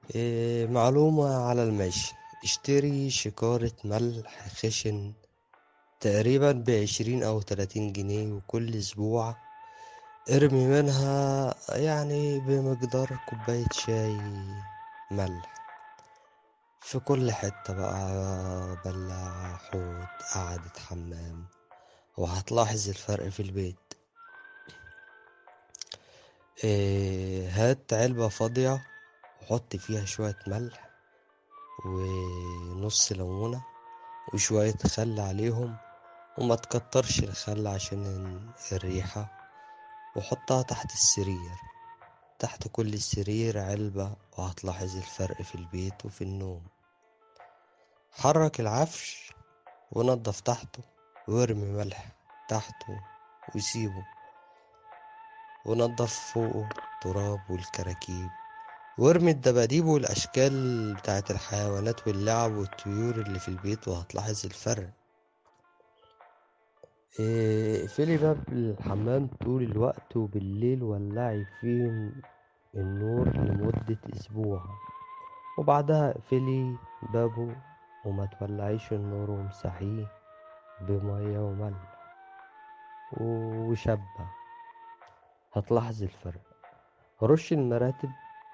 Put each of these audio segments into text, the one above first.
إيه معلومة على الماشي اشتري شكارة ملح خشن تقريبا بعشرين أو تلاتين جنيه وكل أسبوع ارمي منها يعني بمقدار كوباية شاي ملح في كل حتة بقى بلاعة حوض قعدة حمام وهتلاحظ الفرق في البيت إيه هات علبة فاضية وحط فيها شوية ملح ونص ليمونة وشوية خل عليهم وما تكترش الخل عشان الريحة وحطها تحت السرير تحت كل سرير علبة وهتلاحظ الفرق في البيت وفي النوم حرك العفش ونضف تحته وارمي ملح تحته وسيبه ونضف فوقه تراب والكراكيب وارمي الدباديب والأشكال بتاعت الحيوانات واللعب والطيور اللي في البيت وهتلاحظ الفرق إيه، اقفلي باب الحمام طول الوقت وبالليل ولعي فيه النور لمدة أسبوع وبعدها اقفلي بابه وما تولعيش النور وامسحيه بمية وملح وشبة هتلاحظ الفرق رش المراتب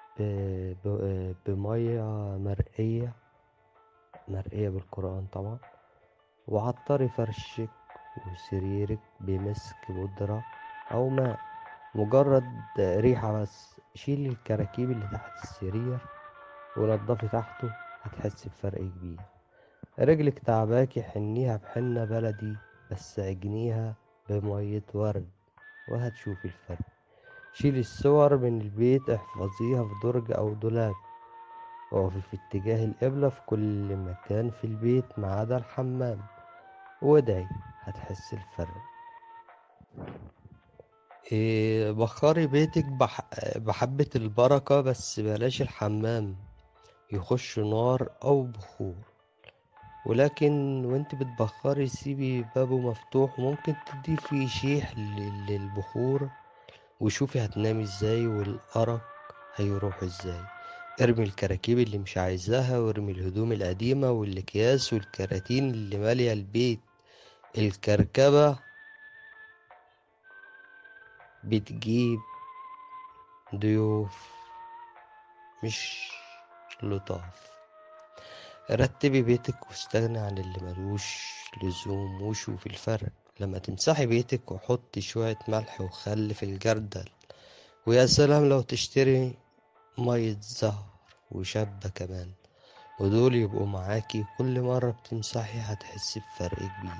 بمية مرقية مرقية بالقرآن طبعا وعطري فرشك وسريرك بمسك بودرة أو ماء مجرد ريحة بس شيلي الكراكيب اللي تحت السرير ونضفي تحته هتحس بفرق كبير رجلك تعباكي حنيها بحنة بلدي بس عجنيها بمية ورد وهتشوفي الفرق شيلي الصور من البيت احفظيها في درج أو دولاب اقفي في اتجاه القبلة في كل مكان في البيت ما عدا الحمام وادعي هتحس الفرق إيه بخري بيتك بح... بحبة البركة بس بلاش الحمام يخش نار أو بخور ولكن وانت بتبخري سيبي بابه مفتوح وممكن تضيفي شيح للبخور وشوفي هتنامي ازاي والأرق هيروح ازاي ارمي الكراكيب اللي مش عايزاها وارمي الهدوم القديمة والأكياس والكراتين اللي مالية البيت الكركبة بتجيب ضيوف مش لطاف رتبي بيتك واستغني عن اللي ملوش لزوم وشوفي الفرق لما تمسحي بيتك وحطي شوية ملح وخل في الجردل ويا سلام لو تشتري مية زهر وشابة كمان ودول يبقوا معاكي كل مرة بتمسحي هتحسي بفرق كبير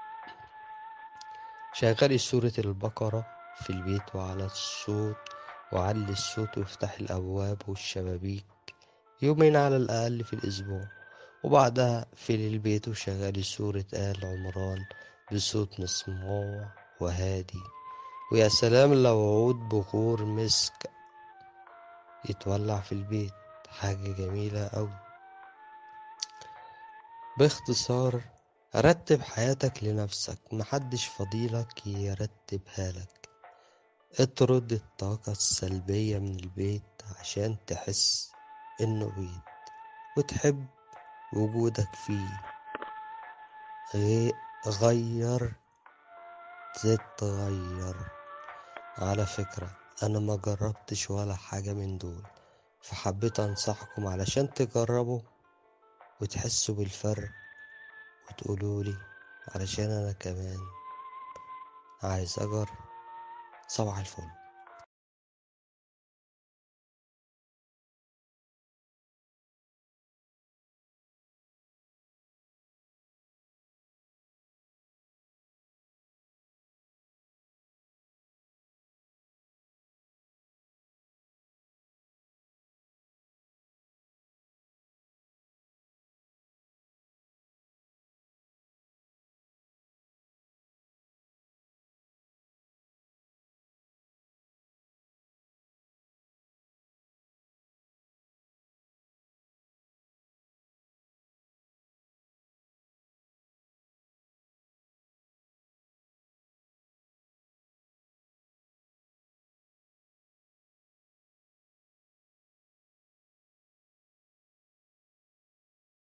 شغلي سورة البقرة في البيت وعلى الصوت وعلي الصوت وافتحي الأبواب والشبابيك يومين على الأقل في الأسبوع وبعدها اقفلي البيت وشغلي سورة آل عمران بصوت مسموع وهادي ويا سلام لو عود بخور مسك يتولع في البيت حاجة جميلة أوي باختصار رتب حياتك لنفسك محدش فضيلك يرتبها لك اطرد الطاقة السلبية من البيت عشان تحس انه بيت وتحب وجودك فيه غير تتغير على فكرة انا ما جربتش ولا حاجة من دول فحبيت انصحكم علشان تجربوا وتحسوا بالفرق وتقولولي علشان انا كمان عايز اجر صباح الفل